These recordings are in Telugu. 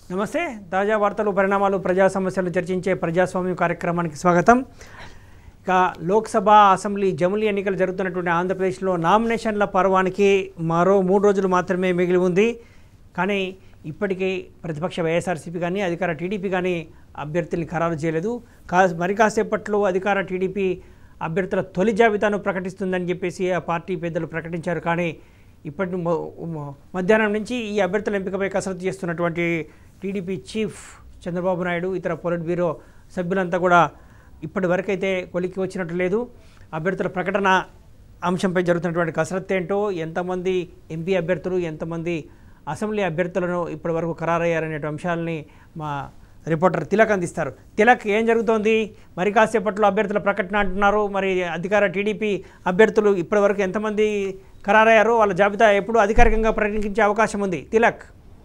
నమస్తే తాజా వార్తలు పరిణామాలు ప్రజా సమస్యలు చర్చించే ప్రజాస్వామ్యం కార్యక్రమానికి స్వాగతం ఇక లోక్సభ అసెంబ్లీ జమిలీ ఎన్నికలు జరుగుతున్నటువంటి ఆంధ్రప్రదేశ్లో నామినేషన్ల పర్వానికి మరో మూడు రోజులు మాత్రమే మిగిలి ఉంది కానీ ఇప్పటికీ ప్రతిపక్ష వైఎస్ఆర్సీపీ కానీ అధికార టీడీపీ కానీ అభ్యర్థుల్ని ఖరారు చేయలేదు కా మరి కాసేపట్లో అధికార టీడీపీ అభ్యర్థుల తొలి జాబితాను ప్రకటిస్తుందని చెప్పేసి ఆ పార్టీ పెద్దలు ప్రకటించారు కానీ ఇప్పటి మొ- మొ- మధ్యాహ్నం నుంచి ఈ అభ్యర్థుల ఎంపికపై కసరత్తు చేస్తున్నటువంటి టీడీపీ చీఫ్ చంద్రబాబు నాయుడు ఇతర పొలిట్ బ్యూరో సభ్యులంతా కూడా ఇప్పటి వరకైతే కొలిక్కి వచ్చినట్టు లేదు అభ్యర్థుల ప్రకటన అంశంపై జరుగుతున్నటువంటి కసరత్తు ఏంటో ఎంతమంది ఎంపీ అభ్యర్థులు ఎంతమంది అసెంబ్లీ అభ్యర్థులను ఇప్పటి వరకు ఖరారయ్యారనే అంశాలని మా రిపోర్టర్ తిలక్ అందిస్తారు తిలక్ ఏం జరుగుతోంది మరి కాసేపట్లో అభ్యర్థుల ప్రకటన అంటున్నారు మరి అధికార టీడీపీ అభ్యర్థులు ఇప్పటి వరకు ఎంతమంది ఖరారయ్యారో వాళ్ళ జాబితా ఎప్పుడు అధికారికంగా ప్రకటించే అవకాశం ఉంది తిలక్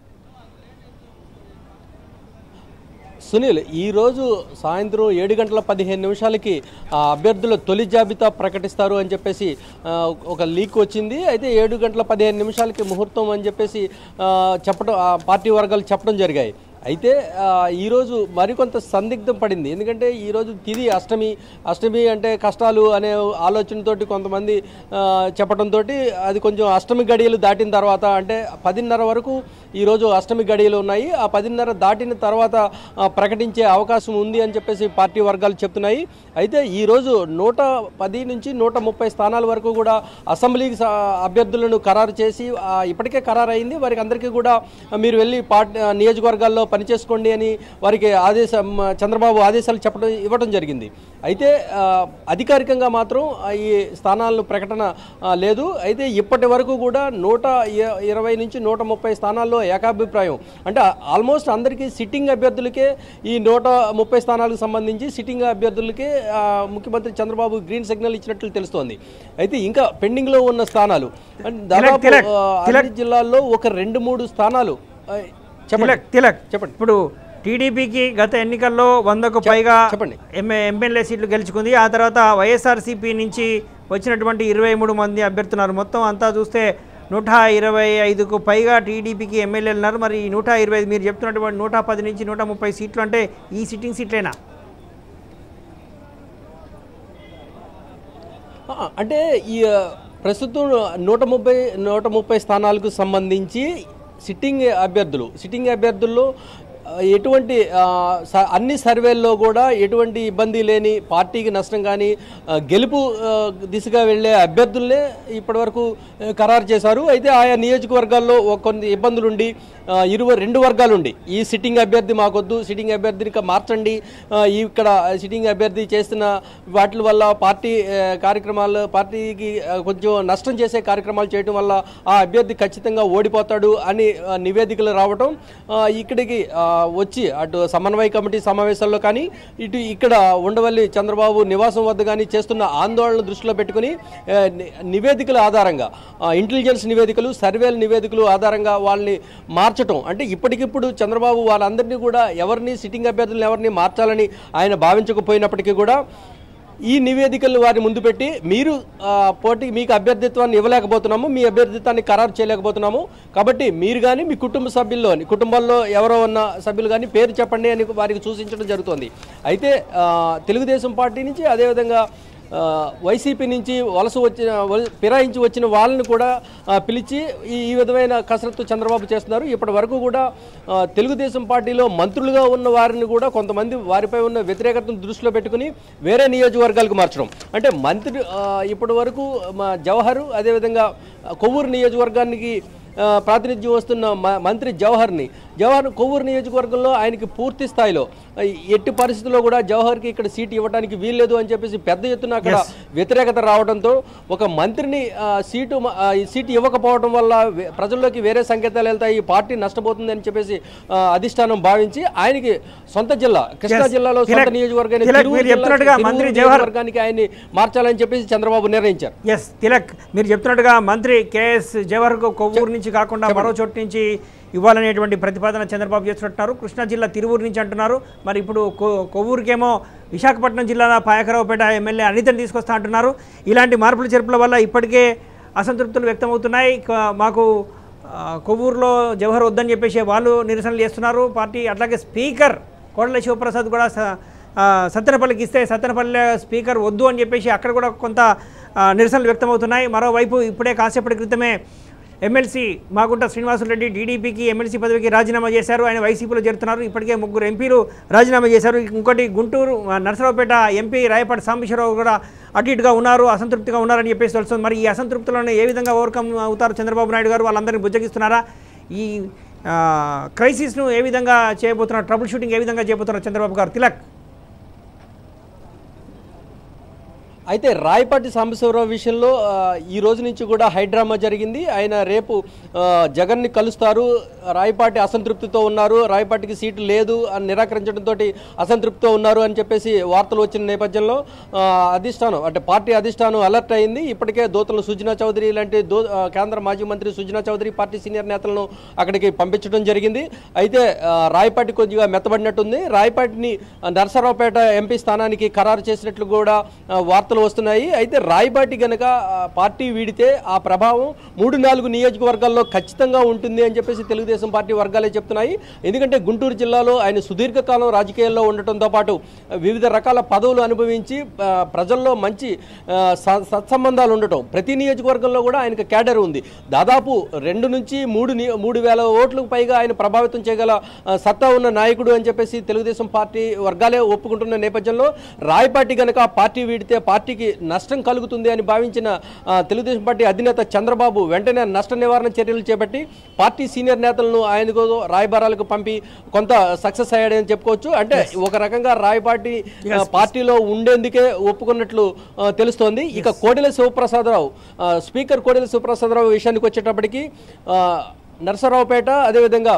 సునీల్ ఈరోజు సాయంత్రం ఏడు గంటల పదిహేను నిమిషాలకి ఆ అభ్యర్థుల తొలి జాబితా ప్రకటిస్తారు అని చెప్పేసి ఆ, ఒక లీక్ వచ్చింది అయితే ఏడు గంటల పదిహేను నిమిషాలకి ముహూర్తం అని చెప్పేసి ఆ, చెప్పడం ఆ పార్టీ వర్గాలు చెప్పడం జరిగాయి అయితే ఆ, ఈరోజు మరికొంత సందిగ్ధం పడింది ఎందుకంటే ఈరోజు తిది అష్టమి అష్టమి అంటే కష్టాలు అనే ఆలోచనతోటి కొంతమంది ఆ, చెప్పడంతో అది కొంచెం అష్టమి గడియలు దాటిన తర్వాత అంటే పదిన్నర వరకు ఈరోజు అష్టమి గడియలు ఉన్నాయి ఆ పదిన్నర దాటిన తర్వాత ఆ, ప్రకటించే అవకాశం ఉంది అని చెప్పేసి పార్టీ వర్గాలు చెప్తున్నాయి అయితే ఈరోజు నూట పది నుంచి నూట ముప్పై స్థానాల వరకు కూడా అసెంబ్లీకి స- అభ్యర్థులను ఖరారు చేసి ఆ, ఇప్పటికే ఖరారు అయింది వారికి అందరికీ కూడా మీరు వెళ్ళి పార్టీ నియోజకవర్గాల్లో పనిచేసుకోండి అని వారికి ఆదేశం చంద్రబాబు ఆదేశాలు చెప్పడం ఇవ్వడం జరిగింది అయితే ఆ, అధికారికంగా మాత్రం ఆ, ఈ స్థానాలను ప్రకటన ఆ, లేదు అయితే ఇప్పటి వరకు కూడా నూట ఇ- ఇరవై నుంచి నూట ముప్పై స్థానాల్లో ఏకాభిప్రాయం అంటే ఆల్మోస్ట్ అందరికీ సిట్టింగ్ అభ్యర్థులకే ఈ నూట ముప్పై స్థానాలకు సంబంధించి సిట్టింగ్ అభ్యర్థులకే ఆ, ముఖ్యమంత్రి చంద్రబాబు గ్రీన్ సిగ్నల్ ఇచ్చినట్లు తెలుస్తోంది అయితే ఇంకా పెండింగ్లో ఉన్న స్థానాలు అంటే దాదాపు తిలక్, ఆ, అన్ని జిల్లాల్లో ఒక రెండు మూడు స్థానాలు ఆ, చెప్పండి తిలక్ తిలక్ చెప్పండి. ఇప్పుడు టీడీపీకి గత ఎన్నికల్లో వందకు పైగా చెప్పండి. ఎంఏ ఎమ్మెల్యే సీట్లు గెలుచుకుంది ఆ తర్వాత వైఎస్ఆర్సీపీ నుంచి వచ్చినటువంటి ఇరవై మూడు మంది అభ్యర్థున్నారు మొత్తం అంతా చూస్తే నూట ఇరవై ఐదుకు పైగా టీడీపీకి ఎమ్మెల్యేలు ఉన్నారు మరి ఈ నూట ఇరవై ఐదు మీరు చెప్తున్నటువంటి నూట పది నుంచి నూట ముప్పై సీట్లు అంటే ఈ సిట్టింగ్ సీట్లేనా ఆ, అంటే ఈ ఆ, ప్రస్తుతం నూట ముప్పై నూట ముప్పై స్థానాలకు సంబంధించి సిట్టింగ్ అభ్యర్థులు సిట్టింగ్ అభ్యర్థుల్లో ఆ, ఎటువంటి ఆ, స- అన్ని సర్వేల్లో కూడా ఎటువంటి ఇబ్బంది లేని పార్టీకి నష్టం కానీ ఆ, గెలుపు ఆ, దిశగా వెళ్ళే అభ్యర్థులనే ఇప్పటివరకు ఆ, ఖరారు చేశారు అయితే ఆయా నియోజకవర్గాల్లో ఒక కొన్ని ఇబ్బందులుండి ఆ, ఇరువ రెండు వర్గాలుండి ఈ సిట్టింగ్ అభ్యర్థి మాకొద్దు సిట్టింగ్ అభ్యర్థిని ఇక మార్చండి ఆ, ఇక్కడ సిట్టింగ్ అభ్యర్థి చేస్తున్న వాటి వల్ల పార్టీ ఆ, కార్యక్రమాలు పార్టీకి ఆ, కొంచెం నష్టం చేసే కార్యక్రమాలు చేయడం వల్ల ఆ అభ్యర్థి ఖచ్చితంగా ఓడిపోతాడు అని ఆ, నివేదికలు రావటం ఆ, ఇక్కడికి ఆ, వచ్చి అటు సమన్వయ కమిటీ సమావేశాల్లో కానీ ఇటు ఇక్కడ ఉండవల్లి చంద్రబాబు నివాసం వద్ద కానీ చేస్తున్న ఆందోళన దృష్టిలో పెట్టుకుని ఆ, ని- నివేదికల ఆధారంగా ఆ, ఇంటెలిజెన్స్ నివేదికలు సర్వేల నివేదికలు ఆధారంగా వాళ్ళని మార్చటం అంటే ఇప్పటికిప్పుడు చంద్రబాబు వాళ్ళందరినీ కూడా ఎవరిని సిట్టింగ్ అభ్యర్థులను ఎవరిని మార్చాలని ఆయన భావించకపోయినప్పటికీ కూడా ఈ నివేదికలను వారి ముందు పెట్టి మీరు ఆ, పోటీ మీకు అభ్యర్థిత్వాన్ని ఇవ్వలేకపోతున్నాము మీ అభ్యర్థిత్వాన్ని ఖరారు చేయలేకపోతున్నాము కాబట్టి మీరు కానీ మీ కుటుంబ సభ్యుల్లో కుటుంబంలో ఎవరో ఉన్న సభ్యులు కానీ పేరు చెప్పండి అని వారికి సూచించడం జరుగుతుంది అయితే ఆ, తెలుగుదేశం పార్టీ నుంచి అదేవిధంగా ఆ, వైసీపీ నుంచి వలస వచ్చిన వల- ఫిరాయించి వచ్చిన వాళ్ళని కూడా ఆ, పిలిచి ఈ ఈ విధమైన కసరత్తు చంద్రబాబు చేస్తున్నారు ఇప్పటి వరకు కూడా ఆ, తెలుగుదేశం పార్టీలో మంత్రులుగా ఉన్న వారిని కూడా కొంతమంది వారిపై ఉన్న వ్యతిరేకతను దృష్టిలో పెట్టుకుని వేరే నియోజకవర్గాలకు మార్చడం అంటే మంత్రి ఆ, ఇప్పటి వరకు మా జవహర్ అదేవిధంగా కొవ్వూరు నియోజకవర్గానికి ఆ, ప్రాతినిధ్యం వస్తున్న మ- మంత్రి జవహర్ని జవహర్ కొవ్వూరు నియోజకవర్గంలో ఆయనకి పూర్తి స్థాయిలో ఆ, ఎట్టి పరిస్థితుల్లో కూడా జవహర్కి ఇక్కడ సీట్ ఇవ్వడానికి వీల్లేదు అని చెప్పేసి పెద్ద ఎత్తున అక్కడ వ్యతిరేకత రావడంతో ఒక మంత్రిని ఆ, సీటు మ- ఆ, ఈ సీటు ఇవ్వకపోవడం వల్ల వే- ప్రజల్లోకి వేరే సంకేతాలు వెళ్తాయి ఈ పార్టీ నష్టపోతుంది అని చెప్పేసి ఆ, అధిష్టానం భావించి ఆయనకి సొంత జిల్లా కృష్ణా Yes. జిల్లాలో సొంత తిలక్, నియోజకవర్గాన్ని తిలక్, తిరువూరు మీరు జిల్లా- చెప్తున్నట్టుగా తిరువూరు మంత్రి జవహర్- నియోజకవర్గానికి ఆయన్ని మార్చాలని చెప్పేసి చంద్రబాబు నిర్ణయించారు ఎస్ తిలక్ మీరు చెప్తున్నట్టుగా మంత్రి కేఎస్ జవహర్కు కొవ్వూరు నుంచి కాకుండా మరో చోటు నుంచి ఇవ్వాలనేటువంటి ప్రతిపాదన చంద్రబాబు చేస్తున్నట్టున్నారు కృష్ణా జిల్లా తిరువూరు నుంచి అంటున్నారు మరి ఇప్పుడు కొ- కొవ్వూరుకేమో విశాఖపట్నం జిల్లా పాయకరావుపేట ఎమ్మెల్యే అనితని తీసుకొస్తా అంటున్నారు ఇలాంటి మార్పుల చేర్పుల వల్ల ఇప్పటికే అసంతృప్తులు వ్యక్తమవుతున్నాయి ఇక మాకు ఆ, కొవ్వూరులో జవహర్ వద్దని చెప్పేసి వాళ్ళు నిరసనలు చేస్తున్నారు పార్టీ అట్లాగే స్పీకర్ కోడల శివప్రసాద్ కూడా స- ఆ, సత్తెనపల్లికి ఇస్తే సత్తెనపల్లి స్పీకర్ వద్దు అని చెప్పేసి అక్కడ కూడా కొంత ఆ, నిరసనలు వ్యక్తమవుతున్నాయి మరోవైపు ఇప్పుడే కాసేపటి క్రితమే ఎమ్మెల్సీ మాగుంట శ్రీనివాసులరెడ్డి టీడీపీకి ఎమ్మెల్సీ పదవికి రాజీనామా చేశారు ఆయన వైసీపీలో చేరుతున్నారు ఇప్పటికే ముగ్గురు ఎంపీలు రాజీనామా చేశారు ఇంకోటి గుంటూరు ఆ, నరసరావుపేట ఎంపీ రాయపాటి సాంబశివరావు కూడా అటు ఇటుగా ఉన్నారు అసంతృప్తిగా ఉన్నారని చెప్పేసి తెలుస్తుంది మరి ఈ అసంతృప్తిలోనే ఏ విధంగా ఓవర్కమ్ అవుతారు చంద్రబాబు నాయుడు గారు వాళ్ళందరినీ బుజ్జగిస్తున్నారా ఈ ఆ, క్రైసిస్ను ఏ విధంగా చేయబోతున్నారు ట్రబుల్ షూటింగ్ ఏ విధంగా చేయబోతున్నారు చంద్రబాబు గారు తిలక్ అయితే రాయపాటి సాంబశివరావు విషయంలో ఆ, ఈ రోజు నుంచి కూడా హైడ్రామా జరిగింది ఆయన రేపు ఆ, జగన్ని కలుస్తారు రాయపాటి అసంతృప్తితో ఉన్నారు రాయపాటికి సీటు లేదు అని నిరాకరించడంతో అసంతృప్తితో ఉన్నారు అని చెప్పేసి వార్తలు వచ్చిన నేపథ్యంలో ఆ, అధిష్టానం అంటే పార్టీ అధిష్టానం అలర్ట్ అయింది ఇప్పటికే దోతలు సుజనా చౌదరి లాంటి దో ఆ, కేంద్ర మాజీ మంత్రి సుజనా చౌదరి పార్టీ సీనియర్ నేతలను అక్కడికి పంపించడం జరిగింది అయితే ఆ, రాయపాటి కొద్దిగా మెత్తబడినట్టుంది రాయపాటిని ఆ, నరసరావుపేట ఎంపీ స్థానానికి ఖరారు చేసినట్లు కూడా ఆ, వార్తలు వస్తున్నాయి అయితే రాయపాటి గనక ఆ, పార్టీ వీడితే ఆ ప్రభావం మూడు నాలుగు నియోజకవర్గాల్లో ఖచ్చితంగా ఉంటుంది అని చెప్పేసి తెలుగుదేశం పార్టీ వర్గాలే చెప్తున్నాయి ఎందుకంటే గుంటూరు జిల్లాలో ఆయన సుదీర్ఘకాలం రాజకీయాల్లో ఉండటంతో పాటు ఆ, వివిధ రకాల పదవులు అనుభవించి ఆ, ప్రజల్లో మంచి ఆ, స- సత్సంబంధాలు ఉండటం ప్రతి నియోజకవర్గంలో కూడా ఆయనకు క్యాడర్ ఉంది దాదాపు రెండు నుంచి మూడు ని- మూడు వేల ఓట్లకు పైగా ఆయన ప్రభావితం చేయగల ఆ, సత్తా ఉన్న నాయకుడు అని చెప్పేసి తెలుగుదేశం పార్టీ వర్గాలే ఒప్పుకుంటున్న నేపథ్యంలో రాయపాటి గనక పార్టీ వీడితే పార్టీకి నష్టం కలుగుతుంది అని భావించిన ఆ, తెలుగుదేశం పార్టీ అధినేత చంద్రబాబు వెంటనే నష్ట నివారణ చర్యలు చేపట్టి పార్టీ సీనియర్ నేతలను ఆయనకు రాయబారాలకు పంపి కొంత సక్సెస్ అయ్యాడని చెప్పుకోవచ్చు అంటే ఒక రకంగా రాయపాటి ఆ, పార్టీలో ఉండేందుకే ఒప్పుకున్నట్లు ఆ, తెలుస్తోంది ఇక కోడెల శివప్రసాదరావు ఆ, స్పీకర్ కోడెల శివప్రసాదరావు విషయానికి వచ్చేటప్పటికి ఆ, నరసరావుపేట అదేవిధంగా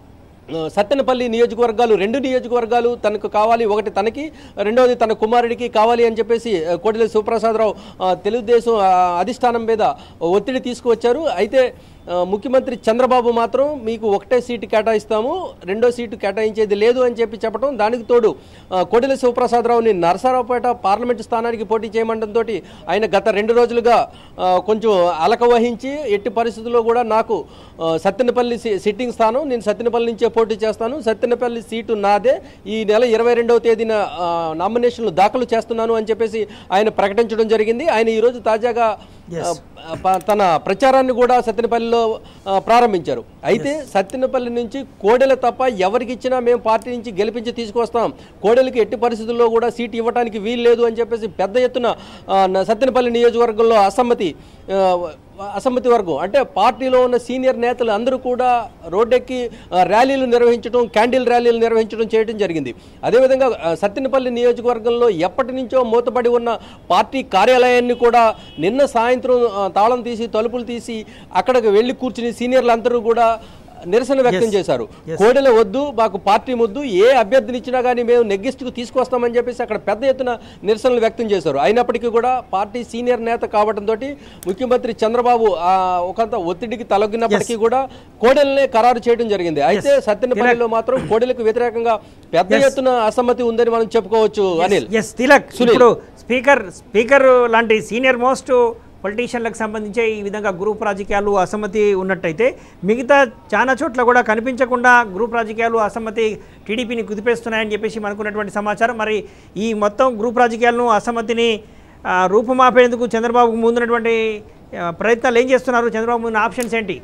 ఆ, సత్తెనపల్లి నియోజకవర్గాలు రెండు నియోజకవర్గాలు తనకు కావాలి ఒకటి తనకి రెండవది తన కుమారుడికి కావాలి అని చెప్పేసి ఆ, కోడెల శివప్రసాదరావు ఆ, తెలుగుదేశం ఆ, అధిష్టానం మీద ఒత్తిడి తీసుకువచ్చారు అయితే ఆ, ముఖ్యమంత్రి చంద్రబాబు మాత్రం మీకు ఒకటే సీటు కేటాయిస్తాము రెండో సీటు కేటాయించేది లేదు అని చెప్పి చెప్పడం దానికి తోడు ఆ, కోడెల శివప్రసాదరావుని నరసరావుపేట పార్లమెంటు స్థానానికి పోటీ చేయమండంతో ఆయన గత రెండు రోజులుగా ఆ, కొంచెం అలక వహించి ఎట్టి పరిస్థితుల్లో కూడా నాకు ఆ, సత్తెనపల్లి సి- సిట్టింగ్ స్థానం నేను సత్తెనపల్లి నుంచే పోటీ చేస్తాను సత్తెనపల్లి సీటు నాదే ఈ నెల ఇరవై రెండవ తేదీన ఆ, నామినేషన్లు దాఖలు చేస్తున్నాను అని చెప్పేసి ఆయన ప్రకటించడం జరిగింది ఆయన ఈరోజు తాజాగా ఆ, ప- తన ప్రచారాన్ని కూడా సత్తెనపల్లిలో ఆ, ప్రారంభించారు అయితే సత్తెనపల్లి నుంచి కోడెల తప్ప ఎవరికి ఇచ్చినా మేము పార్టీ నుంచి గెలిపించి తీసుకొస్తాం కోడెలకి ఎట్టి పరిస్థితుల్లో కూడా సీటు ఇవ్వడానికి వీలు లేదు అని చెప్పేసి పెద్ద ఎత్తున ఆ, న- సత్తెనపల్లి నియోజకవర్గంలో అసమ్మతి ఆ, అసమ్మతి వర్గం అంటే పార్టీలో ఉన్న సీనియర్ నేతలు అందరూ కూడా రోడ్డెక్కి ఆ, ర్యాలీలు నిర్వహించడం క్యాండిల్ ర్యాలీలు నిర్వహించడం చేయడం జరిగింది అదేవిధంగా ఆ, సత్తెనపల్లి నియోజకవర్గంలో ఎప్పటి నుంచో మూతపడి ఉన్న పార్టీ కార్యాలయాన్ని కూడా నిన్న సాయంత్రం ఆ, తాళం తీసి తలుపులు తీసి అక్కడికి వెళ్ళి కూర్చుని సీనియర్లు అందరూ కూడా నిరసన వ్యక్తం చేశారు కోడెల వద్దు మాకు పార్టీ ముద్దు ఏ అభ్యర్థిని ఇచ్చినా కానీ మేము నెగ్గిస్ట్కు తీసుకొస్తామని చెప్పేసి అక్కడ పెద్ద ఎత్తున నిరసనలు వ్యక్తం చేశారు అయినప్పటికీ కూడా పార్టీ సీనియర్ నేత కావడంతో ముఖ్యమంత్రి చంద్రబాబు ఆ, ఒకంత ఒత్తిడికి తలొగ్గినప్పటికీ కూడా కోడెలనే ఖరారు చేయడం జరిగింది అయితే సత్యనపల్లిలో మాత్రం కోడెలకు వ్యతిరేకంగా పెద్ద ఎత్తున అసమ్మతి ఉందని మనం చెప్పుకోవచ్చు అనిల్ ఎస్ తిలక్ ఇప్పుడు స్పీకర్ స్పీకర్ లాంటి సీనియర్ మోస్ట్ పొలిటీషియన్లకు సంబంధించే ఈ విధంగా గ్రూప్ రాజకీయాలు అసమ్మతి ఉన్నట్టయితే మిగతా చాలా చోట్ల కూడా కనిపించకుండా గ్రూప్ రాజకీయాలు అసమ్మతి టీడీపీని కుదిపేస్తున్నాయని చెప్పేసి మనకున్నటువంటి సమాచారం మరి ఈ మొత్తం గ్రూప్ రాజకీయాలను అసమ్మతిని ఆ, రూపుమాపేందుకు చంద్రబాబుకు ముందున్నటువంటి ఆ, ప్రయత్నాలు ఏం చేస్తున్నారు చంద్రబాబు ముందు ఆప్షన్స్ ఏంటి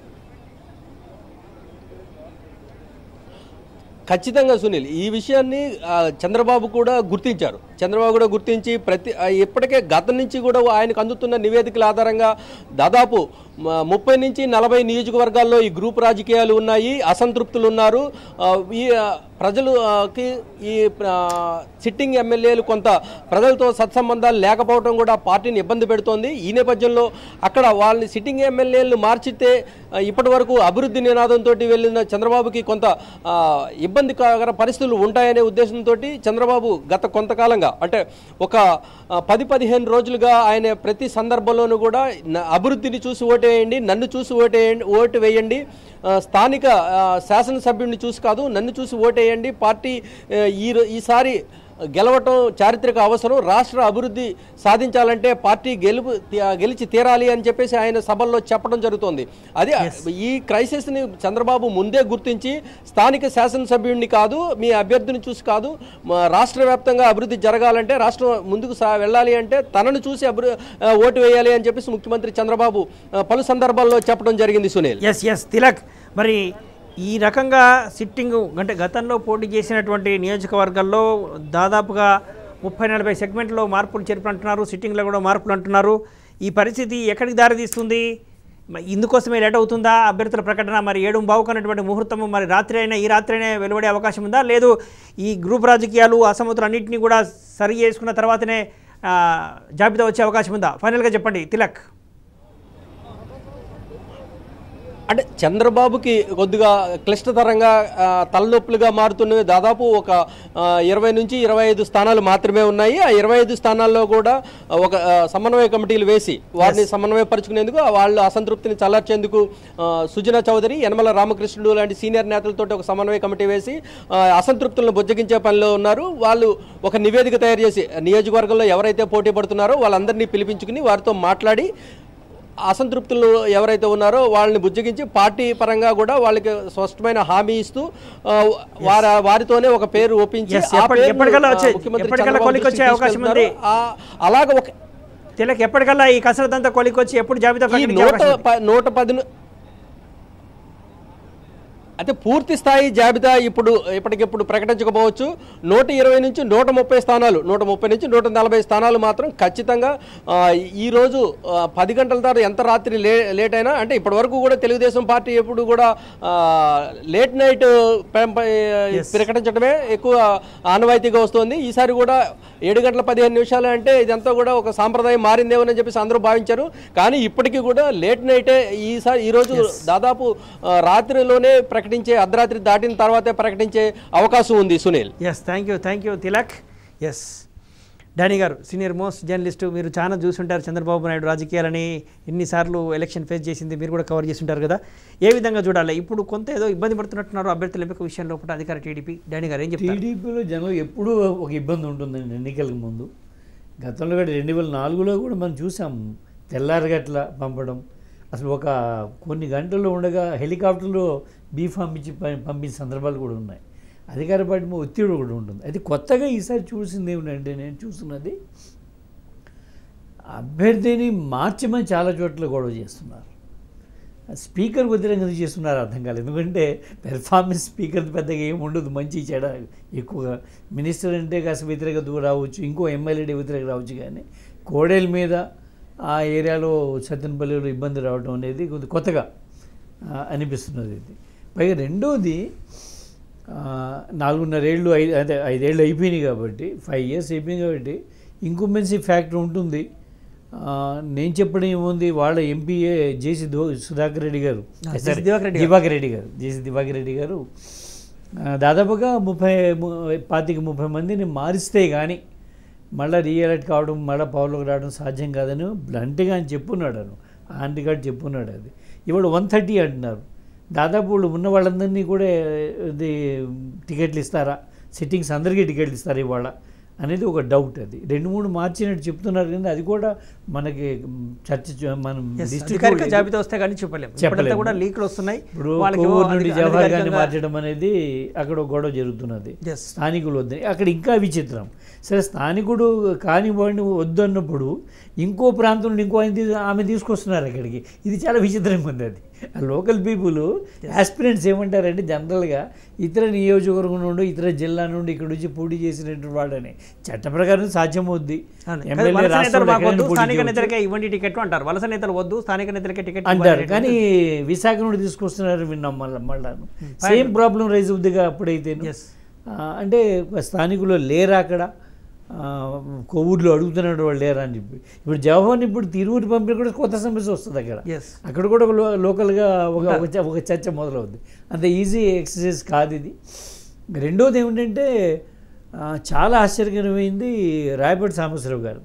ఖచ్చితంగా సునీల్ ఈ విషయాన్ని ఆ, చంద్రబాబు కూడా గుర్తించారు చంద్రబాబు కూడా గుర్తించి ప్రతి ఆ, ఇప్పటికే గతం నుంచి కూడా ఆయనకు అందుతున్న నివేదికల ఆధారంగా దాదాపు మ- ముప్పై నుంచి నలభై నియోజకవర్గాల్లో ఈ గ్రూప్ రాజకీయాలు ఉన్నాయి అసంతృప్తులు ఉన్నారు ఆ, ఈ ఆ, ప్రజలుకి ఈ ఆ, సిట్టింగ్ ఎమ్మెల్యేలు కొంత ప్రజలతో సత్సంబంధాలు లేకపోవడం కూడా పార్టీని ఇబ్బంది పెడుతోంది ఈ నేపథ్యంలో అక్కడ వాళ్ళని సిట్టింగ్ ఎమ్మెల్యేలను మార్చితే ఆ, ఇప్పటి వరకు అభివృద్ధి నినాదంతో వెళ్ళిన చంద్రబాబుకి కొంత ఆ, ఇబ్బందికర పరిస్థితులు ఉంటాయనే ఉద్దేశంతో చంద్రబాబు గత కొంతకాలంగా అంటే ఒక ఆ, పది పదిహేను రోజులుగా ఆయన ప్రతి సందర్భంలోనూ కూడా న- అభివృద్ధిని చూసి ఓటేయండి నన్ను చూసి ఓటేయండి ఓటు వేయండి ఆ, స్థానిక ఆ, శాసనసభ్యుడిని చూసి కాదు నన్ను చూసి ఓటేయండి పార్టీ ఆ, ఈ రో- ఈసారి గెలవటం చారిత్రక అవసరం రాష్ట్ర అభివృద్ధి సాధించాలంటే పార్టీ గెలుపు గెలిచి తీరాలి అని చెప్పేసి ఆయన సభల్లో చెప్పడం జరుగుతోంది అది ఈ క్రైసిస్ని చంద్రబాబు ముందే గుర్తించి స్థానిక శాసనసభ్యుడిని కాదు మీ అభ్యర్థిని చూసి కాదు మా రాష్ట్ర వ్యాప్తంగా అభివృద్ధి జరగాలంటే రాష్ట్రం ముందుకు సా వెళ్ళాలి అంటే తనను చూసి అభివృ ఆ, ఓటు వేయాలి అని చెప్పేసి ముఖ్యమంత్రి చంద్రబాబు ఆ, పలు సందర్భాల్లో చెప్పడం జరిగింది సునీల్ ఎస్ ఎస్ తిలక్ మరి ఈ రకంగా సిట్టింగ్ అంటే గతంలో పోటీ చేసినటువంటి నియోజకవర్గాల్లో దాదాపుగా ముప్పై నలభై సెగ్మెంట్లో మార్పులు చేర్పంటున్నారు సిట్టింగ్లో కూడా మార్పులు అంటున్నారు ఈ పరిస్థితి ఎక్కడికి దారితీస్తుంది మ- ఇందుకోసమే లేట్ అవుతుందా అభ్యర్థుల ప్రకటన మరి ఏడు బావుకున్నటువంటి ముహూర్తము మరి రాత్రి అయినా ఈ రాత్రి అయినా వెలువడే అవకాశం ఉందా లేదు ఈ గ్రూప్ రాజకీయాలు అసమతులన్నింటినీ కూడా సరి చేసుకున్న తర్వాతనే ఆ, జాబితా వచ్చే అవకాశం ఉందా ఫైనల్గా చెప్పండి తిలక్ అంటే చంద్రబాబుకి కొద్దిగా క్లిష్టతరంగా ఆ, తలనొప్పులుగా మారుతున్నవి దాదాపు ఒక ఆ, ఇరవై నుంచి ఇరవై ఐదు స్థానాలు మాత్రమే ఉన్నాయి ఆ ఇరవై ఐదు స్థానాల్లో కూడా ఒక ఆ, సమన్వయ కమిటీలు వేసి వారిని సమన్వయపరుచుకునేందుకు వాళ్ళు అసంతృప్తిని చల్లార్చేందుకు ఆ, సుజనా చౌదరి యనమల రామకృష్ణుడు లాంటి సీనియర్ నేతలతో ఒక సమన్వయ కమిటీ వేసి ఆ, అసంతృప్తులను బుజ్జగించే పనిలో ఉన్నారు వాళ్ళు ఒక నివేదిక తయారు చేసి నియోజకవర్గంలో ఎవరైతే పోటీ పడుతున్నారో వాళ్ళందరినీ పిలిపించుకుని వారితో మాట్లాడి అసంతృప్తులు ఎవరైతే ఉన్నారో వాళ్ళని బుజ్జగించి పార్టీ పరంగా కూడా వాళ్ళకి స్పష్టమైన హామీ ఇస్తూ ఆ, వారి వారితోనే ఒక పేరు ఒప్పించి Yes, ఆ ఎప్పటి- పేరును, ఎప్పటికల్లా ఆ, వచ్చే- ముఖ్యమంత్రి ఎప్పటికల్లా చంద్రబాబు కొలిక్కి వచ్చే దృష్టికి అవకాశం ఉంది. తీసుకెళ్తున్నారు. ఆ, అలాగ ఒక తిలక్ ఎప్పటికల్లా ఈ కసరత్ అంతా కొలికొచ్చి ఎప్పుడు జాబితా ఈ ప్రకటించే నూట అవకాశం ఉంది? ప- నూట పది ను- అయితే పూర్తి స్థాయి జాబితా ఇప్పుడు ఇప్పటికిప్పుడు ప్రకటించకపోవచ్చు నూట ఇరవై నుంచి నూట ముప్పై స్థానాలు నూట ముప్పై నుంచి నూట నలభై స్థానాలు మాత్రం ఖచ్చితంగా ఆ, ఈ రోజు ఆ, పది గంటల తర్వాత ఎంత రాత్రి లే లేట్ అయినా అంటే ఇప్పటి వరకు కూడా తెలుగుదేశం పార్టీ ఎప్పుడు కూడా ఆ, లేట్ నైట్ పెంప- ప్రకటించడమే ఎక్కువ ఆనవాయితీగా వస్తుంది ఈసారి కూడా ఏడు గంటల పదిహేను నిమిషాలు అంటే ఇదంతా కూడా ఒక సాంప్రదాయం మారిందేమని చెప్పేసి అందరూ భావించారు కానీ ఇప్పటికీ కూడా లేట్ నైటే ఈసారి ఈరోజు దాదాపు ఆ, రాత్రిలోనే ప్రకటించే అర్ధరాత్రి దాటిన తర్వాతే ప్రకటించే అవకాశం ఉంది Sunil yes thank you thank you Tilak yes Dani గారు సీనియర్ మోస్ట్ జర్నలిస్టు మీరు చాలా చూసుంటారు చంద్రబాబు నాయుడు రాజకీయాలని ఎన్నిసార్లు ఎలక్షన్ ఫేస్ చేసింది మీరు కూడా కవర్ చేస్తుంటారు కదా ఏ విధంగా చూడాలి ఇప్పుడు కొంత ఏదో ఇబ్బంది పడుతున్నట్టున్నారు అభ్యర్థుల ఎంపిక విషయంలో కూడా అధికార టీడీపీ డానీ గారు ఏం చెప్తారు టీడీపీలో జనం ఎప్పుడూ ఒక ఇబ్బంది ఉంటుందండి ఎన్నికలకు ముందు గతంలో కూడా రెండు వేల నాలుగులో కూడా మనం చూసాం తెల్లారగట్ల పంపడం అసలు ఒక కొన్ని గంటల్లో ఉండగా హెలికాప్టర్లో బీఫామ్ ఇచ్చి ప- పంపించిన సందర్భాలు కూడా ఉన్నాయి అధికార పార్టీ మీద ఒత్తిడి కూడా ఉంటుంది అయితే కొత్తగా ఈసారి చూసింది ఏమిటంటే నేను చూస్తున్నది అభ్యర్థిని మార్చమని చాలా చోట్ల గొడవ చేస్తున్నారు స్పీకర్ వ్యతిరేకంగా చేస్తున్నారు అర్థం కాలేదు ఎందుకంటే పెర్ఫార్మెన్స్ స్పీకర్ పెద్దగా ఏమి ఉండదు మంచి చెడ ఎక్కువగా మినిస్టర్ అంటే కాస్త వ్యతిరేకత రావచ్చు ఇంకో ఎమ్మెల్యే వ్యతిరేక రావచ్చు కానీ కోడేల మీద ఆ ఏరియాలో సత్యనపల్లిలో ఇబ్బంది రావడం అనేది కొద్ది కొత్తగా ఆ, అనిపిస్తున్నది ఇది పైగా రెండోది ఆ, నాలుగున్నరేళ్ళు ఐదు అదే ఐదేళ్ళు అయిపోయినాయి కాబట్టి ఫైవ్ ఇయర్స్ అయిపోయింది కాబట్టి ఇంకుమెన్సీ ఫ్యాక్టర్ ఉంటుంది ఆ, నేను చెప్పడం ఏముంది వాళ్ళ ఎంపీఏ జేసీ దో సుధాకర్ రెడ్డి గారు ఆ, జేసీ sorry, దివాకర్ రెడ్డి గారు. దివాకర్ రెడ్డి గారు జేసీ దివాకర్ రెడ్డి గారు ఆ, దాదాపుగా ముప్పై ము- పాతిక ముప్పై మందిని మారిస్తే కానీ మళ్ళీ రీఎలక్ట్ కావడం మళ్ళీ పవర్లోకి రావడం సాధ్యం కాదని బ్లంట్గా అని చెప్పున్నాడు అను ఆన్ రికార్డ్ చెప్పున్నాడు అది ఇవాళ వన్ థర్టీ అంటున్నారు దాదాపు వాళ్ళు ఉన్న వాళ్ళందరినీ కూడా ఇది టికెట్లు ఇస్తారా సిట్టింగ్స్ అందరికీ టికెట్లు ఇస్తారా ఇవాళ అనేది ఒక డౌట్ అది రెండు మూడు మార్చినట్టు చెప్తున్నారు కానీ అది కూడా మనకి మ్, చర్చ చ- మనం Yes, district అధికారిక board- జాబితా వస్తే కానీ చెప్పలేము ఇప్పుడంతా చెప్పలేము. కూడా లీక్లు వస్తున్నాయి ఇప్పుడు వాళ్ళకి కొవ్వూరు నుండి అధిక- జవహర్ గారిని అధికారికంగా- మార్చడం అనేది అక్కడ ఒక గొడవ జరుగుతున్నది Yes. స్థానికులు వద్దని అక్కడ ఇంకా విచిత్రం సరే స్థానికుడు కానివాడిని వద్దన్నప్పుడు ఇంకో ప్రాంతం నుండి ఇంకో ఆయన తీ- ఆమె తీసుకొస్తున్నారు అక్కడికి ఇది చాలా విచిత్రంగా ఉంది అది ఆ లోకల్ పీపుల్ ఆస్పిరెంట్స్ ఏమంటారంటే జనరల్గా ఇతర నియోజకవర్గం నుండి ఇతర జిల్లా నుండి ఇక్కడ వచ్చి పోటీ చేసినటువంటి వాడని చట్ట ప్రకారం సాధ్యమవుద్ది అవును. కానీ ఎమ్మెల్యే వలస నేతలు రాష్ట్రంలో మాకు వద్దు ఎక్కడైనా పోటీ స్థానిక చేయవచ్చు. నేతలకే ఇవ్వండి టికెట్ అంటారు వలస నేతలు వద్దు స్థానిక నేతలకే టికెట్ అంటారు ఇవ్వండి కానీ విశాఖ నుండి తీసుకొస్తున్నారు విన్నాం మళ్ళీ మళ్ళా సేమ్ ప్రాబ్లం రైజ్ అవుద్దిగా అప్పుడైతే Yes. అంటే స్థానికులు లేరా అక్కడ ఆ, కొవ్వూరులో అడుగుతున్నాడు వాళ్ళు లేరా అని చెప్పి ఇప్పుడు జవహర్ని ఇప్పుడు తిరువురు పంపిన కూడా కొత్త సమస్య వస్తుంది అక్కడ Yes. అక్కడ కూడా ఒక లో- లోకల్గా ఒక ఒక చ- ఒక చర్చ మొదలవుద్ది అంత ఈజీ ఎక్సర్సైజ్ కాదు ఇది రెండోది ఏమిటంటే ఆ, చాలా ఆశ్చర్యకరమైంది రాయపేట సాంబశ్వరరావు గారు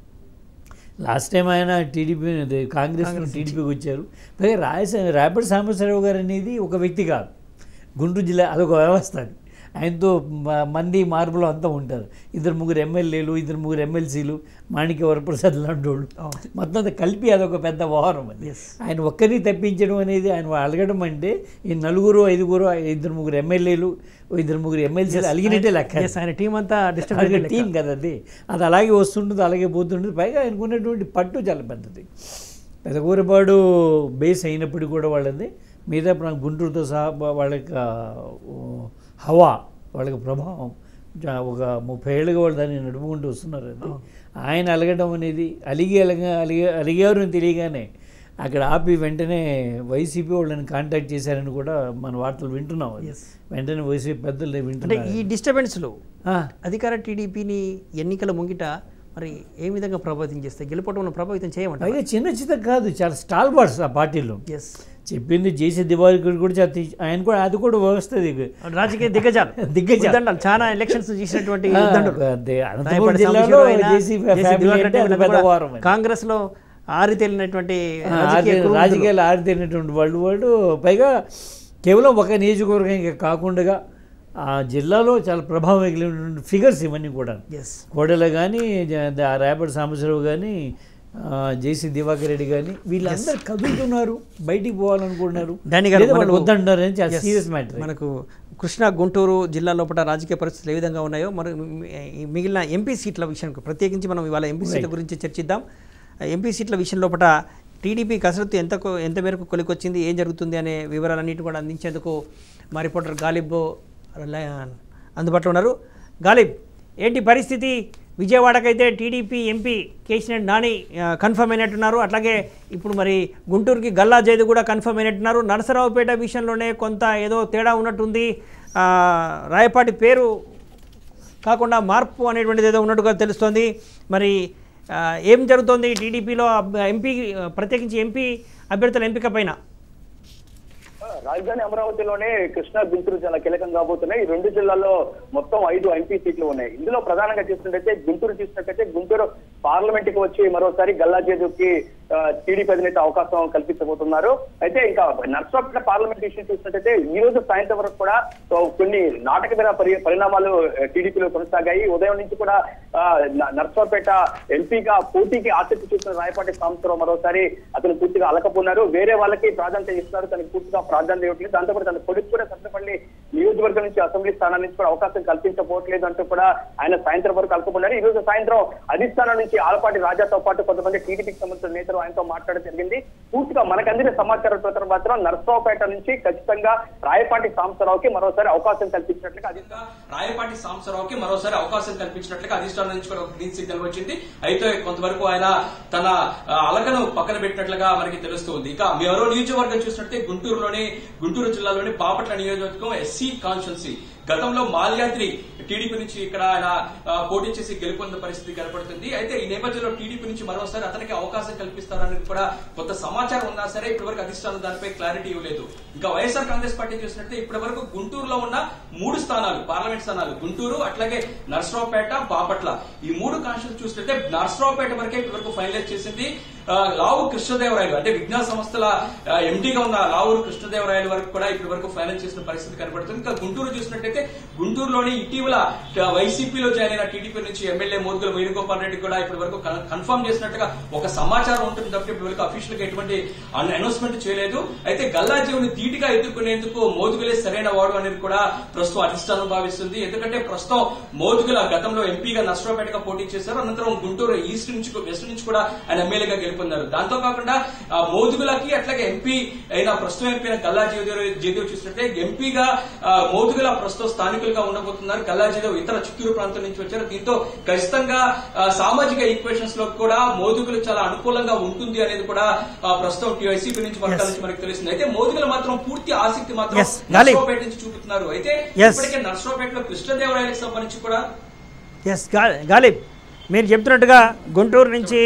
లాస్ట్ టైం ఆయన టీడీపీ అదే కాంగ్రెస్ నుండి టీడీపీకి వచ్చారు పైగా రాయస రాయపేట సాంబశ్వరరావు గారు అనేది ఒక వ్యక్తి కాదు గుంటూరు జిల్లా అదొక వ్యవస్థ అది ఆయనతో మ- మంది మార్పులు అంతా ఉంటారు ఇద్దరు ముగ్గురు ఎమ్మెల్యేలు ఇద్దరు ముగ్గురు ఎమ్మెల్సీలు మాణిక్య వరప్రసాద్ లాంటి వాళ్ళు మొత్తం అంతా కలిపి అదొక పెద్ద వ్యవహారం అది ఆయన ఒక్కరిని తప్పించడం అనేది ఆయన అలగడం అంటే ఈ నలుగురు ఐదుగురు ఇద్దరు ముగ్గురు ఎమ్మెల్యేలు ఇద్దరు ముగ్గురు ఎమ్మెల్సీలు అలిగినట్టే లెక్క Yes, ఆయన టీం అంతా డిస్టర్బ్ అది టీం కదా అది అది అలాగే వస్తుంటుంది అలాగే పోతుంటుంది పైగా ఆయనకున్నటువంటి పట్టు చాలా పెద్దది పెదకూరపాడు బేస్ అయినప్పటికీ కూడా వాళ్ళది మిగతా ప్రా- గుంటూరుతో సహా వా- వాళ్ళకి ఆ, ఓ, హవా వాళ్ళకి ప్రభావం జా- ఒక ముప్పై ఏళ్ళుగా వాళ్ళు దాన్ని నడుపుకుంటూ వస్తున్నారు అది ఆయన అలగడం అనేది అలిగి అలగ అలిగ అలిగారు అని తెలియగానే అక్కడ ఆపి వెంటనే వైసీపీ వాళ్ళని కాంటాక్ట్ చేశారని కూడా మన వార్తలు వింటున్నాం అది. వెంటనే వైసీపీ పెద్దలు అంటే వింటున్నారు ఈ డిస్టర్బెన్స్లు ఆ. అధికార టీడీపీని ఎన్నికల ముంగిట మరి ఏ విధంగా ప్రభావితం చేస్తాయి గెలుపటం ప్రభావితం చేయమంటారు పైగా చిన్న చిన్న కాదు చాలా స్టాల్ బార్డ్స్ ఆ పార్టీలో ఎస్ చెప్పింది చేసే దివాళి కూడా చాలా తీ- ఆయన కూడా అది కూడా వస్తుంది రాజకీయ దిగ్గజాలు దిగ్గజాలు. ఉద్దండాలు. చాలా ఎలక్షన్స్ చేసినటువంటి ఆ, ఉద్దండులు. అదే అనంతపురం రాయపాటి జిల్లాలో సాంబశివరావు అయినా, జేసీ జేసీ ఫ్యామిలీ దివాకర్ అంటే అది రెడ్డి పెద్ద కూడా వారం అది. కాంగ్రెస్ లో ఆరితేలినటువంటి ఆ, రాజకీయ ఆరితే- కురువృద్ధులు. రాజకీయాలు ఆరితేనటువంటి వాళ్ళు వాళ్ళు పైగా కేవలం ఒక నియోజకవర్గం కాకుండా ఆ జిల్లాలో చాలా ప్రభావం కలిగినటువంటి ఫిగర్స్ ఇవన్నీ కూడా Yes. కోడెల కానీ రేపటి సాంబశివరావు కానీ జేసీ దివాకర్ రెడ్డి కానీ వీళ్ళందరూ కదులుతున్నారు బయటికి పోవాలనుకుంటున్నారు డానీ గారు, లేదా వాళ్ళు మనకు- వద్దంటున్నారు అని చాలా Yes. సీరియస్ మ్యాటర్ మనకు కృష్ణా గుంటూరు జిల్లా లోపల రాజకీయ పరిస్థితులు ఏ విధంగా ఉన్నాయో మరి మి- ఈ మిగిలిన ఎంపీ సీట్ల విషయానికి ప్రత్యేకించి మనం ఇవాళ ఎంపీ సీట్ల గురించి చర్చిద్దాం ఎంపీ సీట్ల విషయం లోపల టీడీపీ కసరత్తు ఎంత ఎంత మేరకు కొలికొచ్చింది ఏం జరుగుతుంది అనే వివరాలన్నిటి కూడా అందించేందుకు మా రిపోర్టర్ గాలిబ్ ల- అందుబాటులో ఉన్నారు గాలిబ్ ఏంటి పరిస్థితి విజయవాడకైతే టీడీపీ ఎంపీ కేసినేని నాని ఆ, కన్ఫర్మ్ అయినట్టున్నారు అట్లాగే ఇప్పుడు మరి గుంటూరుకి గల్లా జైదు కూడా కన్ఫర్మ్ అయినట్టున్నారు నరసరావుపేట విషయంలోనే కొంత ఏదో తేడా ఉన్నట్టుంది ఆ, రాయపాటి పేరు కాకుండా మార్పు అనేటువంటిది ఏదో ఉన్నట్టుగా తెలుస్తోంది మరి ఆ, ఏం జరుగుతోంది టీడీపీలో ఎంపీ ప్రత్యేకించి ఎంపీ అభ్యర్థుల ఎంపిక పైన రాజధాని అమరావతిలోనే కృష్ణా గుంటూరు చాలా కీలకం కాబోతున్నాయి ఈ రెండు జిల్లాల్లో మొత్తం ఐదు ఎంపీ సీట్లు ఉన్నాయి ఇందులో ప్రధానంగా చూసినట్టయితే గుంటూరు చూసినట్టయితే గుంటూరు పార్లమెంట్ కి వచ్చి మరోసారి గల్లాజేదుకి టీడీపీ అధినేత అవకాశం కల్పించబోతున్నారు అయితే ఇంకా నర్సరావుపేట పార్లమెంట్ ఇష్యూ చూసినట్టయితే ఈ రోజు సాయంత్రం వరకు కూడా ఆ, కొన్ని నాటకమైన పరి పరిణామాలు టీడీపీలో కొనసాగాయి ఉదయం నుంచి కూడా ఆ, న- నర్సరావుపేట ఎంపీగా పోటీకి ఆసక్తి చూపిన రాయపాటి సాంబశివరావు మరోసారి అతను పూర్తిగా అలకపోన్నారు వేరే వాళ్ళకి ప్రాధాన్యత ఇస్తున్నారు తనకి పూర్తిగా ప్రాధాన్యత ఇవ్వట్లేదు దాంతోపాటు తన కొడుకు కూడా సత్తపల్లి నియోజకవర్గం నుంచి అసెంబ్లీ స్థానం నుంచి కూడా అవకాశం కల్పించబోట్లేదు అంటూ కూడా ఆయన సాయంత్రం వరకు అలకపోన్నారు ఈ రోజు సాయంత్రం అధిష్టానం నుంచి ఆలపాటి రాజాతో పాటు కొంతమంది టీడీపీకి సంబంధించిన నేతలు ఆయనతో మాట్లాడడం జరిగింది పూర్తిగా మనకు అందిన సమాచారం ప్రకారం మాత్రం నర్సరావుపేట నుంచి ఖచ్చితంగా రాయపాటి సాంబశివరావుకి మరోసారి అవకాశం కల్పించినట్లుగా అధిష్టానం రాయపాటి సాంబశివరావుకి మరోసారి అవకాశం కల్పించినట్లుగా అధిష్టానం నుంచి కూడా ఒక గ్రీన్ సిగ్నల్ వచ్చింది అయితే కొంతవరకు ఆయన తన ఆ, అలకను పక్కన పెట్టినట్లుగా మనకి తెలుస్తుంది ఇక మరో నియోజకవర్గం చూసినట్టే గుంటూరులోని గుంటూరు జిల్లాలోని బాపట్ల నియోజకవర్గం ఎస్సీ కాన్స్టిట్యున్సీ గతంలో మాల్యాద్రి టీడీపీ నుంచి ఇక్కడ ఆయన ఆ, పోటీ చేసి గెలుపొందిన పరిస్థితి కనపడుతుంది అయితే ఈ నేపథ్యంలో టీడీపీ నుంచి మరోసారి అతనికి అవకాశం కల్పిస్తారని కూడా కొంత సమాచారం ఉన్నా సరే ఇప్పటివరకు అధిష్టానం దానిపై క్లారిటీ ఇవ్వలేదు ఇంకా వైఎస్ఆర్ కాంగ్రెస్ పార్టీ చూసినట్టే ఇప్పటి వరకు గుంటూరులో ఉన్న మూడు స్థానాలు పార్లమెంట్ స్థానాలు గుంటూరు అట్లాగే నర్సరావుపేట బాపట్ల ఈ మూడు కాన్స్టిట్యూన్స్ చూసినట్టే నర్సరావుపేట వరకే ఇప్పటి వరకు ఫైనలైజ్ చేసింది ఆ, లావు కృష్ణదేవరాయలు అంటే విజ్ఞాన సంస్థల ఎండీగా ఉన్న లావూరు కృష్ణదేవరాయల వరకు కూడా ఇప్పటి వరకు ఫైనల్ చేసిన పరిస్థితి కనబడుతుంది ఇంకా గుంటూరు చూసినట్టయితే గుంటూరులోని ఇటీవల ఆ, వైసీపీలో జాయిన్ అయిన టీడీపీ నుంచి ఎమ్మెల్యే మోదుగుల వేణుగోపాల్ రెడ్డి కూడా ఇప్పటి వరకు కన్- కన్ఫర్మ్ చేసినట్టుగా ఒక సమాచారం ఉంటుంది తప్ప ఇప్పటి వరకు అఫీషియల్ గా ఎటువంటి అన్- అనౌన్స్మెంట్ చేయలేదు అయితే గల్లాజీవుని ధీటుగా ఎదుర్కొనేందుకు మోదుగులే సరైన వాడు అనేది కూడా ప్రస్తుతం అధిష్టానం భావిస్తుంది ఎందుకంటే ప్రస్తుతం మోదుగుల గతంలో ఎంపీగా నష్టపేటగా పోటీ చేశారు అనంతరం గుంటూరు ఈస్ట్ నుంచి వెస్ట్ నుంచి కూడా ఆయన ఎమ్మెల్యేగా గెలుపొందారు దాంతో కాకుండా ఆ, మోదుగులకి అట్లాగే ఎంపీ అయిన ప్రస్తుతం ఎంపీ అయిన గల్లా జయదేవ్ జయదేవ్ చూసినట్టే ఎంపీగా ఆ, మోదుగుల ప్రస్తుతం స్థానికులుగా ఉండబోతున్నారు గల్లా జయదేవ్ ఇతర చిత్తూరు ప్రాంతం నుంచి వచ్చారు దీంతో ఖచ్చితంగా ఆ, సామాజిక ఈక్వేషన్స్ లో కూడా మోదుగులు చాలా అనుకూలంగా ఉంటుంది అనేది కూడా ఆ, ప్రస్తుతం వైసీపీ నుంచి వర్గాల నుంచి మనకు తెలుస్తుంది అయితే మోదుగులు మాత్రం పూర్తి ఆసక్తి మాత్రం Yes, గాలి. నర్సరావుపేట నుంచి చూపుతున్నారు అయితే Yes. ఇప్పటికే నర్సరావుపేటలో కృష్ణదేవరాయలకు సంబంధించి కూడా ఎస్ గాలిబ్ మీరు చెప్తున్నట్టుగా గుంటూరు నుంచి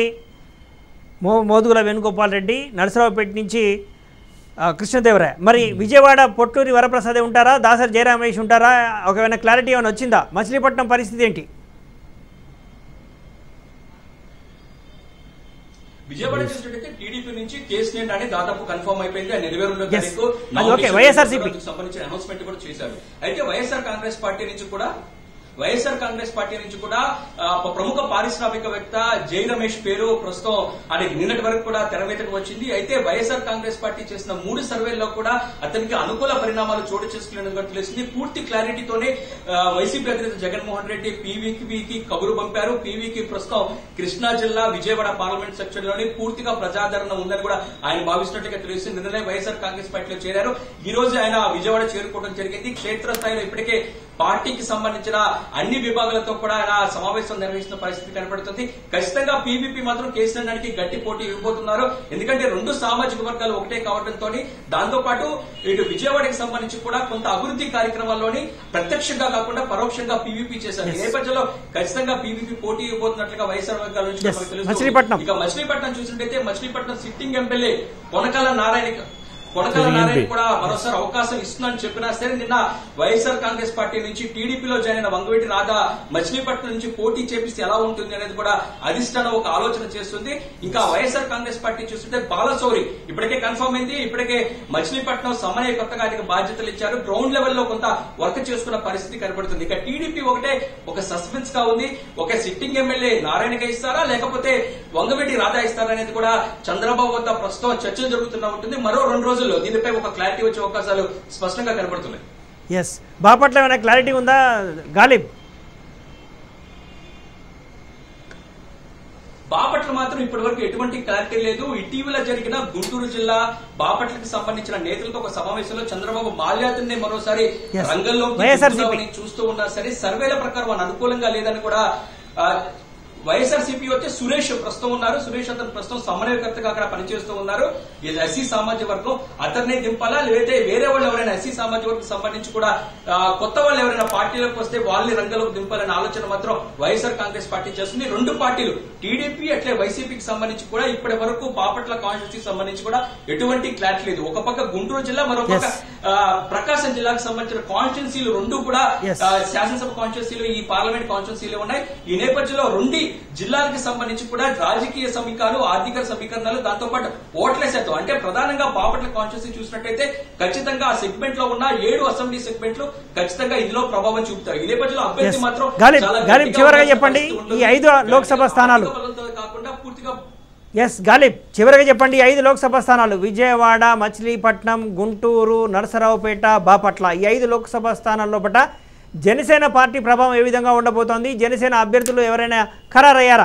మో మోదుగుల వేణుగోపాల్ రెడ్డి నరసరావుపేట నుంచి ఆ, కృష్ణదేవరాయ మరి విజయవాడ పొట్టూరి వరప్రసాదే ఉంటారా దాసరి జయరామేష్ ఉంటారా ఒకవేళ క్లారిటీ ఏమైనా వచ్చిందా మచిలీపట్నం పరిస్థితి ఏంటి విజయవాడ చూసినట్టయితే టీడీపీ నుంచి కేసీఆర్ అని దాదాపు కన్ఫర్మ్ అయిపోయింది ఆ నెలవేరులో Yes. తారీఖు అది ఓకే, నామినేషన్ వైఎస్ఆర్సీపీ. దానికి సంబంధించిన అనౌన్స్మెంట్ కూడా చేశారు అయితే వైఎస్ఆర్ కాంగ్రెస్ పార్టీ నుంచి కూడా వైఎస్ఆర్ కాంగ్రెస్ పార్టీ నుంచి కూడా ఆ, ఒక ప్రముఖ పారిశ్రామికవేత్త జై రమేష్ పేరు ప్రస్తుతం ఆయన నిన్నటి వరకు కూడా తెర మీదకు వచ్చింది అయితే వైఎస్ఆర్ కాంగ్రెస్ పార్టీ చేసిన మూడు సర్వేల్లో కూడా అతనికి అనుకూల పరిణామాలు చోటు చేసుకునేందుకు తెలిసింది పూర్తి క్లారిటీతోనే ఆ, వైసీపీ అధినేత జగన్మోహన్ రెడ్డి పీవీకి కబురు పంపారు పీవీకి ప్రస్తుతం కృష్ణా జిల్లా విజయవాడ పార్లమెంట్ సెక్షన్ లోని పూర్తిగా ప్రజాదరణ ఉందని కూడా ఆయన భావిస్తున్నట్టుగా తెలుస్తుంది నిన్ననే వైఎస్ఆర్ కాంగ్రెస్ పార్టీలో చేరారు ఈ రోజు ఆయన విజయవాడ చేరుకోవడం జరిగింది క్షేత్రస్థాయిలో ఇప్పటికే పార్టీకి సంబంధించిన అన్ని విభాగాలతో కూడా ఆయన సమావేశం నిర్వహిస్తున్న పరిస్థితి కనబడుతుంది ఖచ్చితంగా పీవీపీ మాత్రం కేసీఆర్ నానికి గట్టి పోటీ ఇవ్వబోతున్నారు ఎందుకంటే రెండు సామాజిక వర్గాలు ఒకటే కావడంతో దాంతో పాటు ఇటు విజయవాడకి సంబంధించి కూడా కొంత అభివృద్ధి కార్యక్రమాల్లోని ప్రత్యక్షంగా కాకుండా పరోక్షంగా పీవీపీ చేశారు ఈ నేపథ్యంలో ఖచ్చితంగా పీవీపీ పోటీ ఇవ్వబోతున్నట్లుగా వైఎస్ఆర్ వర్గాల నుంచి Yes. మనకు తెలుస్తుంది. మచిలీపట్నం. ఇక మచిలీపట్నం చూసినట్టయితే Machilipatnam sitting MLA Konakala Narayana Konakala Sitting Narayana MP. కూడా మరోసారి అవకాశం ఇస్తుందని చెప్పినా సరే నిన్న వైఎస్ఆర్ కాంగ్రెస్ పార్టీ నుంచి టీడీపీలో జాయిన్ అయిన వంగవీటి రాధా మచిలీపట్నం నుంచి పోటీ చేపిస్తే ఎలా ఉంటుంది అనేది కూడా అధిష్టానం ఒక ఆలోచన చేస్తుంది ఇంకా వైఎస్ఆర్ కాంగ్రెస్ పార్టీ చూస్తుంటే బాలశౌరి ఇప్పటికే కన్ఫర్మ్ అయింది ఇప్పటికే మచిలీపట్నం సమన్వయ కొత్తగా ఆయనకు బాధ్యతలు ఇచ్చారు గ్రౌండ్ లెవెల్లో కొంత వర్క్ చేసుకున్న పరిస్థితి కనబడుతుంది ఇక టీడీపీ ఒకటే ఒక సస్పెన్స్ గా ఉంది ఒక సిట్టింగ్ ఎమ్మెల్యే నారాయణగా ఇస్తారా లేకపోతే వంగవీటి రాధా ఇస్తారా అనేది కూడా చంద్రబాబు వద్ద ప్రస్తుతం చర్చ జరుగుతున్నా ఉంటుంది మరో రెండు రోజుల్లో దీనిపై ఒక క్లారిటీ వచ్చే అవకాశాలు స్పష్టంగా కనబడుతున్నాయి ఎస్ బాపట్ల ఏమైనా క్లారిటీ ఉందా గాలిబ్ బాపట్ల మాత్రం ఇప్పటి వరకు ఎటువంటి క్లారిటీ లేదు ఇటీవల జరిగిన గుంటూరు జిల్లా బాపట్లకు సంబంధించిన నేతలతో ఒక సమావేశంలో చంద్రబాబు మాల్యాద్రిని మరోసారి Yes. రంగంలో వైఎస్ఆర్సీపీ. చూస్తూ ఉన్నా సరే సర్వేల ప్రకారం ఆయన అనుకూలంగా లేదని కూడా ఆ, వైఎస్ఆర్సీపీ వచ్చి సురేష్ ప్రస్తుతం ఉన్నారు సురేష్ అతను ప్రస్తుతం సమన్వయకర్తగా అక్కడ పనిచేస్తూ ఉన్నారు ఇది ఎస్సీ సామాజిక వర్గం అతన్నే దింపాలా లేదంటే వేరే వాళ్ళు ఎవరైనా ఎస్సీ సామాజిక వర్గం సంబంధించి కూడా ఆ, కొత్త వాళ్ళు ఎవరైనా పార్టీలోకి వస్తే వాళ్ళని రంగంలోకి దింపాలనే ఆలోచన మాత్రం వైఎస్ఆర్ కాంగ్రెస్ పార్టీ చేస్తుంది రెండు పార్టీలు టీడీపీ అట్లే వైసీపీకి సంబంధించి కూడా ఇప్పటి వరకు బాపట్ల కాన్స్టిట్యూన్సీకి సంబంధించి కూడా ఎటువంటి క్లారిటీ లేదు ఒక పక్క గుంటూరు జిల్లా మరో పక్క Yes. ఆ, ప్రకాశం జిల్లాకు సంబంధించిన కాన్స్టిట్యున్సీలు రెండు కూడా Yes. ఆ, శాసనసభ కాన్స్టిట్యున్సీలు ఈ పార్లమెంట్ కాన్స్టిట్యున్సీలు ఉన్నాయి ఈ నేపథ్యంలో రెండు జిల్లాలకు సంబంధించి కూడా రాజకీయ సమీకరణాలు ఆర్థిక సమీకరణాలు దాంతో పాటు ఓట్ల శాతం అంటే ప్రధానంగా బాపట్ల కాన్స్టిట్యున్సీ చూసినట్టయితే ఖచ్చితంగా ఆ సెగ్మెంట్ లో ఉన్న ఏడు అసెంబ్లీ సెగ్మెంట్లు ఖచ్చితంగా ఇందులో ప్రభావం చూపుతారు ఈ నేపథ్యంలో అభ్యర్థి Yes. మాత్రం గాలిబ్, చాలా గాలిబ్ గట్టిగా చివరగా ఉండాల్సిన చెప్పండి, పరిస్థితి ఈ ఉంటుంది. ఐదు లోక్సభ స్థానాలు. ఆర్థిక బలంతో కాకుండా పూర్తిగా ఎస్ గాలిబ్ చివరిగా చెప్పండి ఈ ఐదు లోక్సభ స్థానాలు విజయవాడ మచిలీపట్నం గుంటూరు నరసరావుపేట బాపట్ల ఈ ఐదు లోక్సభ స్థానాల్లో పట జనసేన పార్టీ ప్రభావం ఏ విధంగా ఉండబోతోంది జనసేన అభ్యర్థులు ఎవరైనా ఖరారయ్యారా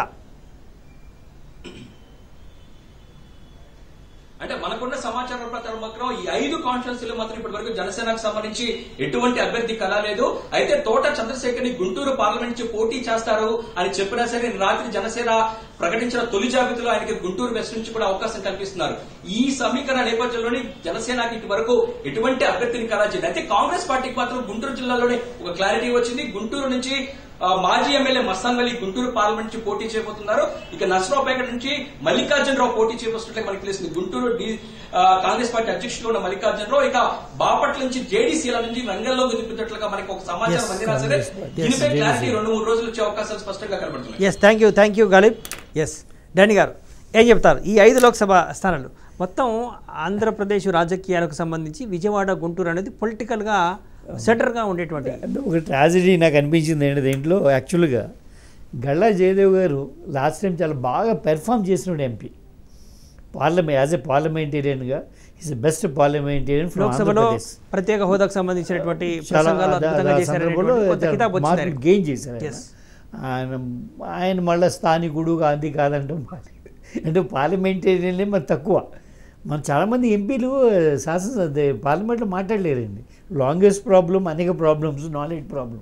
అంటే మనకున్న సమాచారం ప్రకారం మాత్రం ఈ ఐదు కాన్స్టిట్యున్సీలు మాత్రం ఇప్పటి వరకు జనసేనకు సంబంధించి ఎటువంటి అభ్యర్థి కళ లేదు అయితే తోట చంద్రశేఖర్ ని గుంటూరు పార్లమెంట్ నుంచి పోటీ చేస్తారు అని చెప్పినా సరే రాత్రి జనసేన ప్రకటించిన తొలి జాబితాలో ఆయనకి గుంటూరు వెస్ట్ నుంచి కూడా అవకాశం కల్పిస్తున్నారు ఈ సమీకరణ నేపథ్యంలోని జనసేనకి ఇటు వరకు ఎటువంటి అభ్యర్థిని కలాచింది అయితే కాంగ్రెస్ పార్టీకి మాత్రం గుంటూరు జిల్లాలోనే ఒక క్లారిటీ వచ్చింది గుంటూరు నుంచి ఆ, మాజీ ఎమ్మెల్యే మస్తాన్ వలి గుంటూరు పార్లమెంట్ నుంచి పోటీ చేయబోతున్నారు ఇక నర్సరావుపేట నుంచి మల్లికార్జునరావు పోటీ చేయబోతున్నట్లే మనకి తెలిసింది గుంటూరు డి ఆ, కాంగ్రెస్ పార్టీ అధ్యక్షుడు ఉన్న మల్లికార్జునరావు ఇక బాపట్ల నుంచి జేడీసీల నుంచి రంగంలోకి దింపుతున్నట్లుగా మనకి ఒక సమాచారం Yes, అందినా సరే Congress party. దీనిపై Yes, క్లారిటీ JDC. రెండు మూడు రోజులు వచ్చే అవకాశాలు స్పష్టంగా కనబడుతున్నాయి yes thank you thank you Ghalib yes Dani గారు ఏం చెప్తారు ఈ ఐదు లోక్సభ స్థానాలు మొత్తం ఆంధ్రప్రదేశ్ రాజకీయాలకు సంబంధించి విజయవాడ గుంటూరు అనేది పొలిటికల్గా సెంటర్గా ఉండేటువంటి అంటే ఒక ట్రాజడీ నాకు అనిపించింది ఏంటి దీంట్లో యాక్చువల్గా గల్లా జయదేవ్ గారు లాస్ట్ టైం చాలా బాగా పెర్ఫామ్ చేసినాడు ఎంపీ పార్లమెంట్ యాజ్ ఎ పార్లమెంటేరియన్గా ఈజ్ బెస్ట్ పార్లమెంటేరియన్ ఫ్రమ్ లోక్సభలో ఆంధ్రప్రదేశ్ ప్రత్యేక హోదాకు సంబంధించినటువంటి చాలా ప్రసంగాలు ఆ- అద్భుతంగా ఆ చేశారు సందర్భంలో అనేటువంటి కొంత కితాబు వచ్చింది మార్కులు ఆయనకు. గెయిన్ చేశారు ఆయన. Yes. ఆయన ఆయన మళ్ళీ స్థానికుడు గాంధీ కాదంటాం అంటే పార్లమెంటేరియన్లే మరి తక్కువ మన చాలామంది ఎంపీలు శాసన అదే పార్లమెంట్లో మాట్లాడలేరండి లాంగెస్ట్ ప్రాబ్లం అనేక ప్రాబ్లమ్స్ నాలెడ్జ్ ప్రాబ్లం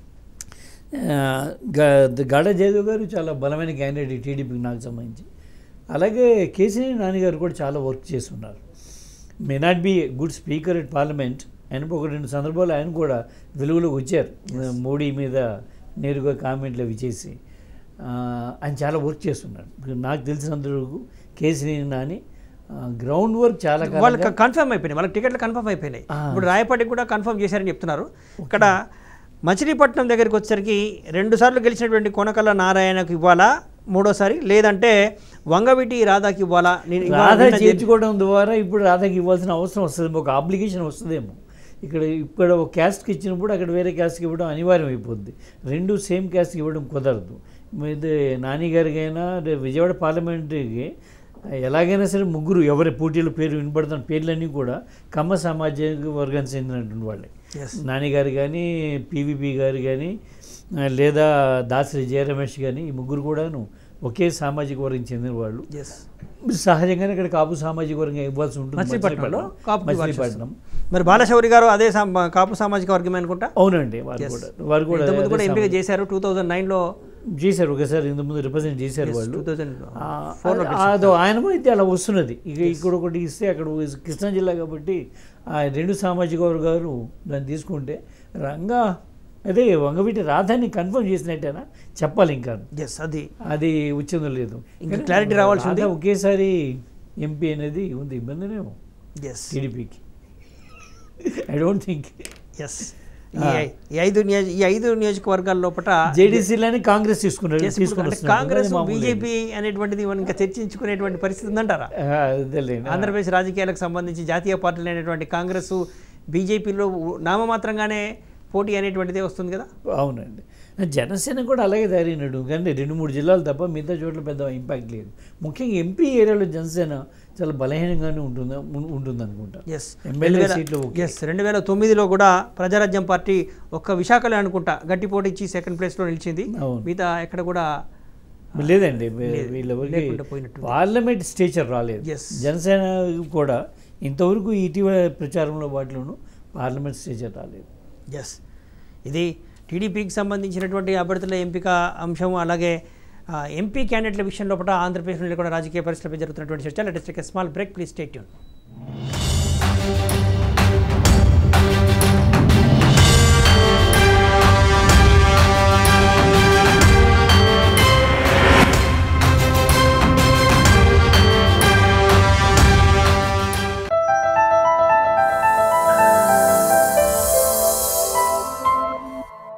గడ జయదేవ్ గారు చాలా బలమైన క్యాండిడేట్ టీడీపీకి నాకు సంబంధించి అలాగే కేసీఆర్ నాని గారు కూడా చాలా వర్క్ చేస్తున్నారు may not be good speaker at parliament ఆయన ఒక రెండు సందర్భాలు ఆయన కూడా వెలుగులోకి వచ్చారు మోడీ మీద నేరుగా కామెంట్లు అవి చేసి ఆ, ఆయన చాలా వర్క్ చేస్తున్నారు ఇప్పుడు నాకు తెలిసినంత వరకు కేసీఆర్ నాని గ్రౌండ్ వర్క్ చాలా వాళ్ళకి కాలంగా- కన్ఫర్మ్ అయిపోయినాయి వాళ్ళకి టికెట్లు కన్ఫర్మ్ అయిపోయినాయి ఆ. ఇప్పుడు రాయపాటికి కూడా కన్ఫర్మ్ చేశారని చెప్తున్నారు ఇక్కడ మచిలీపట్నం దగ్గరికి వచ్చేసరికి రెండు సార్లు గెలిచినటువంటి కొనకల్ల నారాయణకు ఇవ్వాలా మూడోసారి లేదంటే వంగవీటి రాధాకి ఇవ్వాలా నేను ఇవాళ రాధ నిన్న జే- చేర్చుకోవడం ద్వారా ఇప్పుడు రాధకి ఇవ్వాల్సిన అవసరం వస్తుంది ఒక అప్లికేషన్ వస్తుందేమో ఇక్కడ ఇక్కడ ఒక క్యాస్ట్కి ఇచ్చినప్పుడు అక్కడ వేరే క్యాస్ట్కి ఇవ్వడం అనివార్యం అయిపోద్ది రెండు సేమ్ క్యాస్ట్కి ఇవ్వడం కుదరదు ఇది నాని గారికైనా రే- విజయవాడ పార్లమెంటరీకి ఎలాగైనా సరే ముగ్గురు ఎవరి పోటీల పేరు వినపడుతున్న పేర్లన్నీ కూడా కమ్మ సామాజిక వర్గానికి చెందినటువంటి వాళ్ళే Yes. నాని గారు కానీ పీవీపీ గారు కానీ ఆ, లేదా దాసరి జయరమేష్ కానీ ఈ ముగ్గురు కూడాను ఒకే సామాజిక వర్గం చెందిన వాళ్ళు Yes. సహజంగానే ఇక్కడ కాపు సామాజిక వర్గం ఇవ్వాల్సి ఉంటుంది మచిలీపట్నంలో కాపుకి ఇవ్వాల్సి మచిలీపట్నం మరి బాలశౌరి గారు అదే సామ- కాపు సామాజిక వర్గమే అనుకుంటా అవునండి వారు Yes. కూడా వారు కూడా ఇంతకుముందు కూడా అదే ఎంపిక సామాజిక- చేశారు టూ థౌజండ్ నైన్లో చేశారు ఒకసారి ఇంత ముందు రిప్రజెంట్ చేశారు వాళ్ళు టూ థౌజండ్ ఆ, అదో ఆయన అయితే అలా వస్తున్నది ఇక ఇక్కడ ఒకటి ఇస్తే అక్కడ ఒక- కృష్ణా జిల్లా కాబట్టి ఆ రెండు సామాజిక వర్గాలు దాన్ని తీసుకుంటే రంగా అదే వంగవీటి రాధాన్ని కన్ఫర్మ్ చేసినట్టేనా చెప్పాలి ఇంకా ఎస్ అది అది వచ్చిందో లేదు ఇంకా clarity రావాల్సి ఉంది. రాధా ఒకేసారి ఎంపీ అనేది ఉంది ఇబ్బందినేమో ఎస్ టీడీపీకి ఐ డోంట్ థింక్ ఎస్ ఈ ఐదు నియోజ ఈ ఐదు నియోజకవర్గాల లోపల జేడీసీలని కాంగ్రెస్ తీసుకున్నారు Yes, తీసుకుని అంటే వస్తున్నారు. కాంగ్రెస్ అది మామూలే. బీజేపీ అనేటువంటిది మనం ఇంకా చర్చించుకునేటువంటి పరిస్థితి ఉందంటారా ఆ, అదేలేండి. ఆంధ్రప్రదేశ్ రాజకీయాలకు సంబంధించి జాతీయ పార్టీలు అనేటువంటి కాంగ్రెస్ బీజేపీలో నామమాత్రంగానే పోటీ అనేటువంటిదే వస్తుంది కదా అవునండి జనసేన కూడా అలాగే తయారైనాడు కానీ రెండు మూడు జిల్లాలు తప్ప మిగతా చోట్ల పెద్ద ఇంపాక్ట్ లేదు ముఖ్యంగా ఎంపీ ఏరియాలో జనసేన చాలా బలహీనంగానే ఉంటుంది ఉంటుంది అనుకుంటా ఎస్ ఎమ్మెల్యే సీట్లు ఓకే. ఎస్ రెండు వేల తొమ్మిదిలో కూడా ప్రజారాజ్యం పార్టీ ఒక్క విశాఖలో అనుకుంటా గట్టి పోటీ ఇచ్చి సెకండ్ ప్లేస్లో నిలిచింది అవును. మిగతా ఎక్కడ కూడా లేదండి లేదు. వీళ్ళెవరికి లేకుండా పోయినట్టుంది. పార్లమెంట్ స్టేచర్ రాలేదు Yes. జనసేన కూడా ఇంతవరకు ఇటీవల ప్రచారంలో వాటిలోనూ పార్లమెంట్ స్టేచర్ రాలేదు ఎస్ ఇది టీడీపీకి సంబంధించినటువంటి అభ్యర్థుల ఎంపిక అంశం అలాగే ఆ, ఎంపీ క్యాండిడేట్ల విషయంలో కూడా ఆంధ్రప్రదేశ్లో కూడా రాజకీయ పరిస్థితులపై జరుగుతున్నటువంటి చర్చ latest small break please state యూన్